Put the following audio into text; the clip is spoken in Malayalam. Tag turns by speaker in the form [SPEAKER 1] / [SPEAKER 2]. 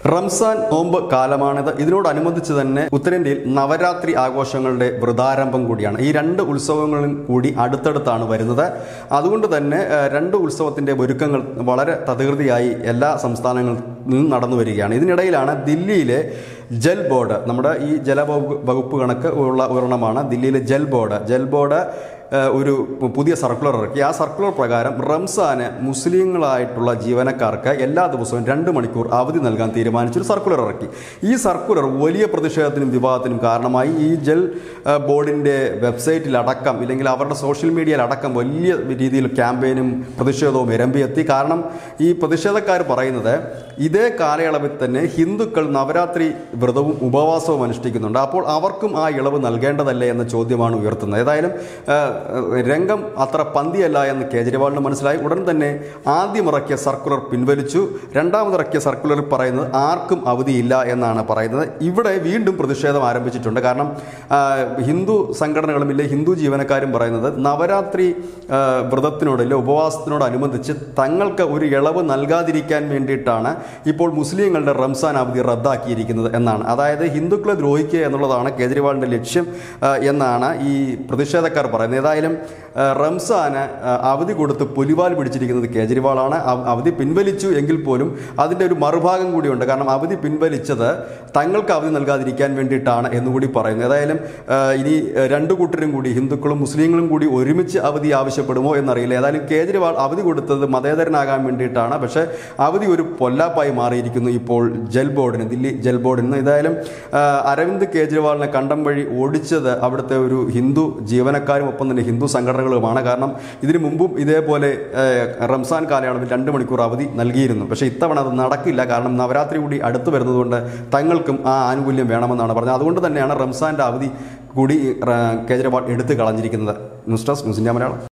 [SPEAKER 1] റംസാൻ നോമ്പ് കാലമാണിത് ഇതിനോടനുബന്ധിച്ച് തന്നെ ഉത്തരേന്ത്യയിൽ നവരാത്രി ആഘോഷങ്ങളുടെ വൃതാരംഭം കൂടിയാണ് ഈ രണ്ട് ഉത്സവങ്ങളും കൂടി അടുത്തടുത്താണ് വരുന്നത് അതുകൊണ്ട് തന്നെ ഏഹ്, രണ്ട് ഉത്സവത്തിന്റെ ഒരുക്കങ്ങൾ വളരെ തകൃതിയായി എല്ലാ സംസ്ഥാനങ്ങളിൽ നിന്നും നടന്നു വരികയാണ് ഇതിനിടയിലാണ് ദില്ലിയിലെ ജൽ ബോർഡ് നമ്മുടെ ഈ ജലവകുപ്പ് വകുപ്പ് കണക്ക് ഉള്ള ഒരെണ്ണമാണ് ദില്ലിയിലെ ജൽ ബോർഡ് ജൽ ബോർഡ് ഏഹ്, ഒരു പുതിയ സർക്കുലർ ഇറക്കി ആ സർക്കുലർ പ്രകാരം റംസാന് മുസ്ലിങ്ങളായിട്ടുള്ള ജീവനക്കാർക്ക് എല്ലാ ദിവസവും രണ്ട് മണിക്കൂർ അവധി നൽകാൻ തീരുമാനിച്ചൊരു സർക്കുലർ ഇറക്കി ഈ സർക്കുലർ വലിയ പ്രതിഷേധത്തിനും വിവാദത്തിനും കാരണമായി ഈ ജൽ ഏഹ്, ബോർഡിന്റെ വെബ്സൈറ്റിലടക്കം ഇല്ലെങ്കിൽ അവരുടെ സോഷ്യൽ മീഡിയയിലടക്കം വലിയ രീതിയിൽ ക്യാമ്പയിനും പ്രതിഷേധവും ഇരമ്പിയെത്തി കാരണം ഈ പ്രതിഷേധക്കാർ പറയുന്നത് ഇതേ കാലയളവിൽ തന്നെ ഹിന്ദുക്കൾ നവരാത്രി വ്രതവും ഉപവാസവും അനുഷ്ഠിക്കുന്നുണ്ട് അപ്പോൾ അവർക്കും ആ ഇളവ് നൽകേണ്ടതല്ലേ എന്ന ചോദ്യമാണ് ഉയർത്തുന്നത് ഏതായാലും ആ, രംഗം അത്ര പന്തിയല്ല എന്ന് കേജ്രിവാളിന് മനസ്സിലായി ഉടൻ തന്നെ ആദ്യം ഇറക്കിയ സർക്കുലർ പിൻവലിച്ചു രണ്ടാമതിറക്കിയ സർക്കുലറിൽ പറയുന്നത് ആർക്കും അവധിയില്ല എന്നാണ് പറയുന്നത് ഇവിടെ വീണ്ടും പ്രതിഷേധം ആരംഭിച്ചിട്ടുണ്ട് കാരണം ആ, ഹിന്ദു സംഘടനകളും ഇല്ലേ ഹിന്ദു ജീവനക്കാരും പറയുന്നത് നവരാത്രി ആ, വ്രതത്തിനോട് ഇല്ല ഉപവാസത്തിനോടനുബന്ധിച്ച് തങ്ങൾക്ക് ഒരു ഇളവ് നൽകാതിരിക്കാൻ വേണ്ടിയിട്ടാണ് ഇപ്പോൾ മുസ്ലിങ്ങളുടെ റംസാൻ അവധി റദ്ദാക്കിയിരിക്കുന്നത് എന്നാണ് അതായത് ഹിന്ദുക്കളെ ദ്രോഹിക്കുക എന്നുള്ളതാണ് കേജ്രിവാളിന്റെ ലക്ഷ്യം ആ, എന്നാണ് ഈ പ്രതിഷേധക്കാർ പറയുന്നത് ഏതായാലും ആ, റംസാന് ആ, അവധി കൊടുത്ത് പുലിവാൽ പിടിച്ചിരിക്കുന്നത് കേജ്രിവാളാണ് അവ- അവധി പിൻവലിച്ചു എങ്കിൽ പോലും അതിൻ്റെ ഒരു മറുഭാഗം കൂടിയുണ്ട് കാരണം അവധി പിൻവലിച്ചത് തങ്ങൾക്ക് അവധി നൽകാതിരിക്കാൻ വേണ്ടിയിട്ടാണ് എന്നുകൂടി പറയുന്നു ഏതായാലും ആ, ഇനി ആ, രണ്ടു കൂട്ടരും കൂടി ഹിന്ദുക്കളും മുസ്ലിങ്ങളും കൂടി ഒരുമിച്ച് അവധി ആവശ്യപ്പെടുമോ എന്നറിയില്ല ഏതായാലും കേജ്രിവാൾ അവധി കൊടുത്തത് മതേതരനാകാൻ വേണ്ടിയിട്ടാണ് പക്ഷേ അവധി ഒരു പൊല്ലാപ്പായി മാറിയിരിക്കുന്നു ഇപ്പോൾ ജൽ ബോർഡിന് ദില്ലി ജൽ ബോർഡിന് ഏതായാലും ആ, അരവിന്ദ് കേജ്രിവാളിനെ കണ്ടം വഴി ഓടിച്ചത് അവിടുത്തെ ഒരു ഹിന്ദു ജീവനക്കാരും ഒപ്പം തന്നെ ഹിന്ദു സംഘടനകളുമാണ് കാരണം ഇതിനു മുമ്പും ഇതേപോലെ ആ, റംസാൻ കാലയളവിൽ രണ്ട് മണിക്കൂർ അവധി നൽകിയിരുന്നു പക്ഷേ ഇത്തവണ അത് നടക്കില്ല കാരണം നവരാത്രി കൂടി അടുത്ത് വരുന്നതുകൊണ്ട് തങ്ങൾക്കും ആ ആനുകൂല്യം വേണമെന്നാണ് പറഞ്ഞത് അതുകൊണ്ട് തന്നെയാണ് റംസാന്റെ അവധി കൂടി ആ, കേജ്രിവാൾ എടുത്തു കളഞ്ഞിരിക്കുന്നത് news desk news India Malayalam